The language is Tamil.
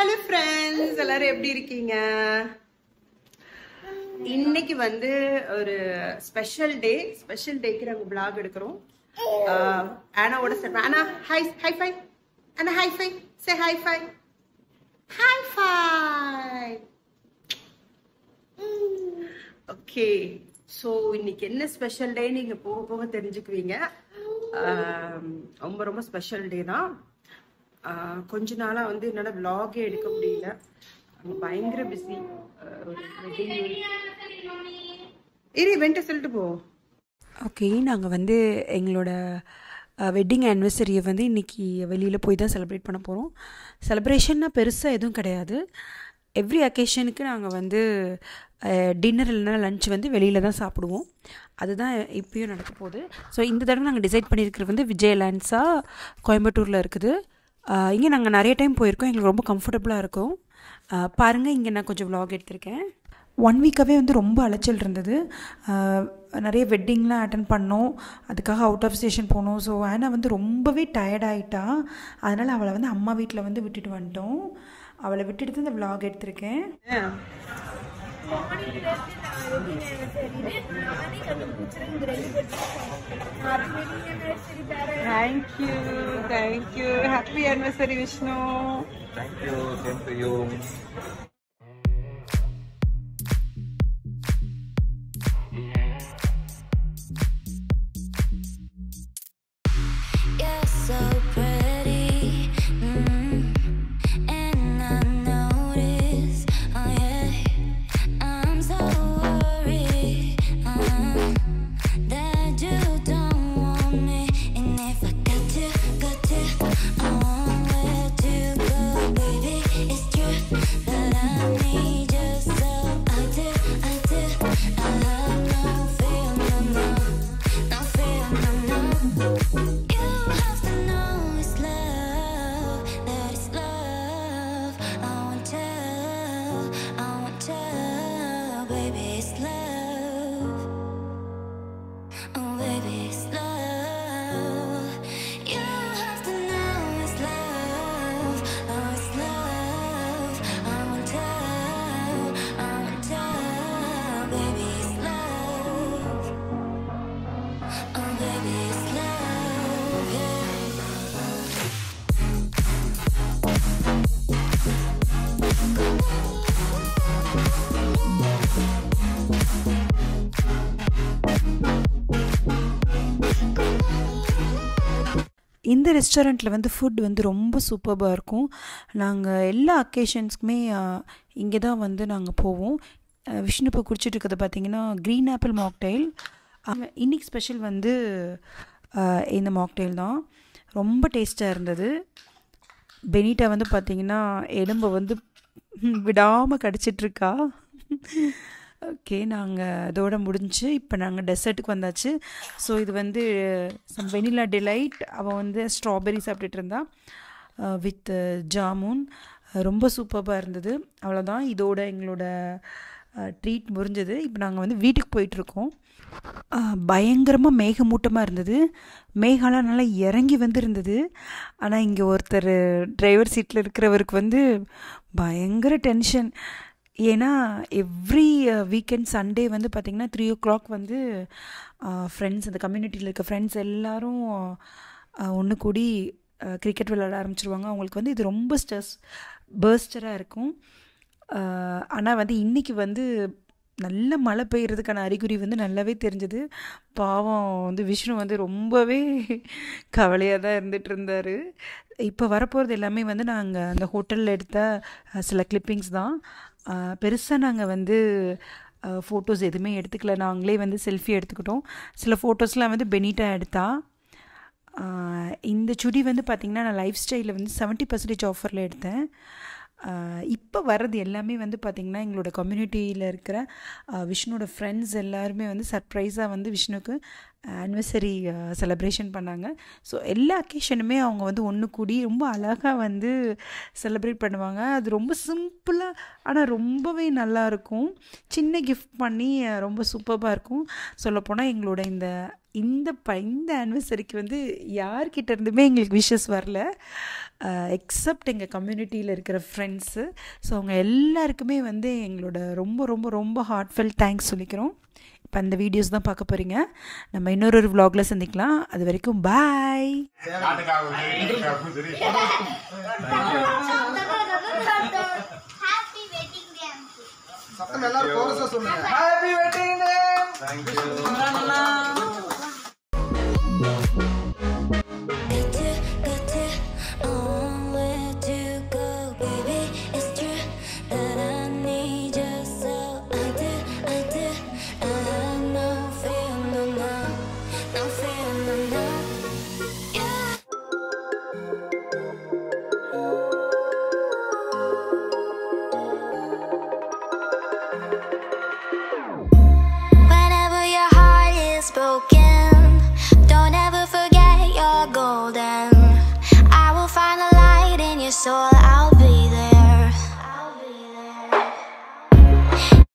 ஹலோ ஃப்ரெண்ட்ஸ் எல்லாரும் எப்படி இருக்கீங்க இன்னைக்கு வந்து ஒரு ஸ்பெஷல் டே ஸ்பெஷல் டேக்கு நாங்க vlog எடுக்கிறோம் ஆஹ் ஆனாவோட செட் ஆனா ஹை ஹை ஃபை அண்ணா high five say high five high five okay so இன்னைக்கு என்ன ஸ்பெஷல் டே நீங்க போக போக தெரிஞ்சுக்குவீங்க ஆம், ரொம்ப ரொம்ப ஸ்பெஷல் டே தான் ஆஹ், கொஞ்ச நாளா வந்து என்னால vlog-ஏ எடுக்க முடியல அங்க பயங்கர பிஸி இரு வெண்ட சொல்லிட்டு போ ஓகே நாங்கள் வந்து எங்களோட வெட்டிங் ஆனிவர்சரியை வந்து இன்றைக்கி வெளியில் போய் தான் செலிப்ரேட் பண்ண போகிறோம் செலிப்ரேஷன்னா பெருசாக எதுவும் கிடையாது எவ்ரி அக்கேஷனுக்கு நாங்கள் வந்து டின்னர் இல்லைனா லஞ்ச் வந்து வெளியில் தான் சாப்பிடுவோம் அதுதான் இப்பயும் நடக்க போகுது ஸோ இந்த தடவை நாங்கள் டிசைட் பண்ணியிருக்கிறது வந்து விஜயலாண்ட்ஸா கோயம்புத்தூரில் இருக்குது இங்கே நாங்கள் நிறைய டைம் போயிருக்கோம் எங்களுக்கு ரொம்ப கம்ஃபர்டபுளாக இருக்கும் பாருங்கள் இங்கே நான் கொஞ்சம் vlog எடுத்திருக்கேன் ஒன் வீக்காகவே வந்து ரொம்ப அலைச்சல் இருந்தது ஆஹ் நிறைய வெட்டிங்லாம் அட்டன் பண்ணோம் அதுக்காக அவுட் ஆஃப் ஸ்டேஷன் போனோம் ஸோ ஆனா வந்து ரொம்பவே டயர்ட் ஆகிட்டா அதனால் அவளை வந்து அம்மா வீட்டில் வந்து விட்டுட்டு வந்துட்டோம் அவளை விட்டுட்டு தான் இந்த vlog எடுத்திருக்கேன் thank you thank you happy anniversary Vishnu Thank you, same to you. You're so pretty, mm and I notice, oh yeah, I'm so worried uh, that you don't want me, and if I got to, got to, I won't let you go, baby. It's true that I need you so I do, I do, I have no fear, no, no, no fear, no, no. You have to know it's love, that it's love. I want you, I want you, baby, it's love. Oh, baby, it's love. You have to know it's love, oh, it's love. I want you, I want you, baby, it's love. Oh, baby, it's love, yeah. இந்த ரெஸ்டாரண்ட்டில் வந்து ஃபுட் வந்து ரொம்ப சூப்பராக இருக்கும் நாங்கள் எல்லா அக்கேஷன்ஸ்க்குமே இங்கே தான் வந்து நாங்கள் போவோம் அஹ் விஷ்ணு இப்போ குடிச்சிட்டு இருக்கிறது பார்த்தீங்கன்னா க்ரீன் ஆப்பிள் மாக்டைல் இன்னைக்கு ஸ்பெஷல் வந்து அஹ், இந்த மாக்டைல் தான் ரொம்ப டேஸ்ட்டாக இருந்தது பெனிட்டா வந்து பார்த்தீங்கன்னா எலும்பை வந்து விடாமல் கடிச்சிட்ருக்கா ஓகே நாங்கள் அதோட முடிஞ்சு இப்போ நாங்கள் டெசர்ட்டுக்கு வந்தாச்சு ஸோ இது வந்து சம் வெனிலா டிலைட் அவள் வந்து ஸ்ட்ராபெரி சாப்பிட்டுட்டு இருந்தா வித் ஜாமுன் ரொம்ப சூப்பராக இருந்தது அவ்வளோதான் இதோட எங்களோட ட்ரீட் முடிஞ்சது இப்போ நாங்கள் வந்து வீட்டுக்கு போயிட்டுருக்கோம் பயங்கரமாக மேகமூட்டமாக இருந்தது மேகாலாம் நல்லா இறங்கி வந்து இருந்தது ஆனால் இங்கே ஒருத்தர் டிரைவர் சீட்டில் இருக்கிறவருக்கு வந்து பயங்கர டென்ஷன் ஏன்னா எவ்ரி வீக்கெண்ட் சண்டே வந்து பார்த்திங்கன்னா த்ரீ ஓ கிளாக் வந்து ஃப்ரெண்ட்ஸ் அந்த கம்யூனிட்டியில் இருக்க ஃப்ரெண்ட்ஸ் எல்லாரும் ஒன்று கூடி கிரிக்கெட் விளையாட ஆரம்பிச்சிருவாங்க அவங்களுக்கு வந்து இது ரொம்ப ஸ்ட்ரெஸ் பேர்ஸ்டராக இருக்கும் ஆனால் வந்து இன்றைக்கி வந்து நல்ல மழை பெய்யறதுக்கான அறிகுறி வந்து நல்லாவே தெரிஞ்சது பாவம் வந்து விஷ்ணு வந்து ரொம்பவே கவலையாக தான் இருந்துட்டு இருந்தார் இப்போ வரப்போகிறது எல்லாமே வந்து நாங்கள் அந்த ஹோட்டலில் எடுத்த அஹ், சில கிளிப்பிங்ஸ் தான் பெருசாக நாங்கள் வந்து ஃபோட்டோஸ் எதுவுமே எடுத்துக்கல நாங்களே வந்து செல்ஃபி எடுத்துக்கிட்டோம் சில ஃபோட்டோஸ்லாம் வந்து பெனிட்டா எடுத்தா ஆஹ் இந்த சுடி வந்து பார்த்திங்கன்னா நான் லைஃப் ஸ்டைலில் வந்து செவன்ட்டி பர்சன்டேஜ் ஆஃபரில் எடுத்தேன் இப்போ வர்றது எல்லாமே வந்து பார்த்திங்கன்னா எங்களோட கம்யூனிட்டியில் இருக்கிற ஆஹ் விஷ்ணுவோட ஃப்ரெண்ட்ஸ் எல்லாருமே வந்து சர்ப்ரைஸாக வந்து விஷ்ணுக்கு ஆனிவர்சரி செலிப்ரேஷன் பண்ணாங்க ஸோ எல்லா அக்கேஷனுமே அவங்க வந்து ஒன்று கூடி ரொம்ப அழகாக வந்து செலிப்ரேட் பண்ணுவாங்க அது ரொம்ப சிம்பிளாக ஆனால் ரொம்பவே நல்லா இருக்கும் சின்ன கிஃப்ட் பண்ணி அஹ், ரொம்ப சூப்பராக இருக்கும் சொல்லப்போனால் எங்களோட இந்த இந்த ப இந்த ஆனிவர்சரிக்கு வந்து யார்கிட்ட இருந்துமே எங்களுக்கு விஷஸ் வரல எக்ஸப்ட் எங்கள் கம்யூனிட்டியில் இருக்கிற ஃப்ரெண்ட்ஸு ஸோ அவங்க எல்லாருக்குமே வந்து எங்களோட ரொம்ப ரொம்ப ரொம்ப ஹார்ட்ஃபெல் தேங்க்ஸ் சொல்லிக்கிறோம் இப்போ அந்த வீடியோஸ் தான் பார்க்க போகிறீங்க நம்ம இன்னொரு ஒரு vlogல சந்திக்கலாம் அது வரைக்கும் பாய் ஹாப்பி வெட்டிங் டே சத்தம் எல்லாரும் கோரஸா சொல்லுங்க Thank you. Got to, got to, on where to go, baby. It's true that I need you, so I do, I do. I have no fear, no, no, no fear, no, no. Yeah. Whenever your heart is broken, don't ever forget you're golden. I will find a light in your soul. I